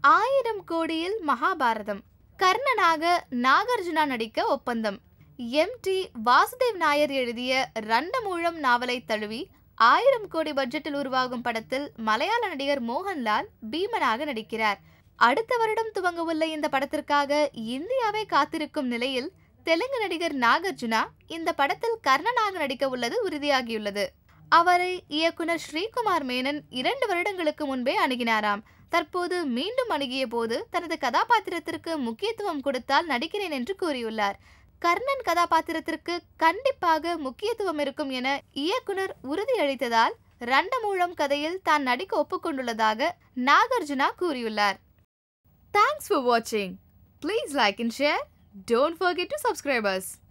ஆயிரம் கோடியில் மகாபாரதம் கர்ணனாக நாகார்ஜுனா நடிக்க ஒப்பந்தம் எம் டி வாசுதேவ் நாயர் எழுதிய ரண்டமூழம் நாவலை தழுவி ஆயிரம் கோடி பட்ஜெட்டில் உருவாகும் படத்தில் மலையாள நடிகர் மோகன்லால் பீமனாக நடிக்கிறார் அடுத்த வருடம் துவங்கவுள்ள இந்த படத்திற்காக இந்தியாவை காத்திருக்கும் நிலையில் தெலுங்கு நடிகர் நாகார்ஜுனா இந்த படத்தில் கர்ணனாக நடிக்க உள்ளது உறுதியாகியுள்ளது அவரை இயக்குனர் ஸ்ரீகுமார் மேனன் இரண்டு வருடங்களுக்கு முன்பே அணுகினாராம் தற்போது மீண்டும் அணுகிய போது தனது கதாபாத்திரத்திற்கு முக்கியத்துவம் கொடுத்தால் நடிக்கிறேன் என்று கூறியுள்ளார் கர்ணன் கதாபாத்திரத்திற்கு கண்டிப்பாக முக்கியத்துவம் இருக்கும் என இயக்குனர் உறுதியளித்ததால் ரண்டமூழம் கதையில் தான் நடிக்க ஒப்புக்கொண்டுள்ளதாக நாகார்ஜுனா கூறியுள்ளார் தேங்க்ஸ் ஃபார் வாட்சிங் please like and share don't forget to subscribers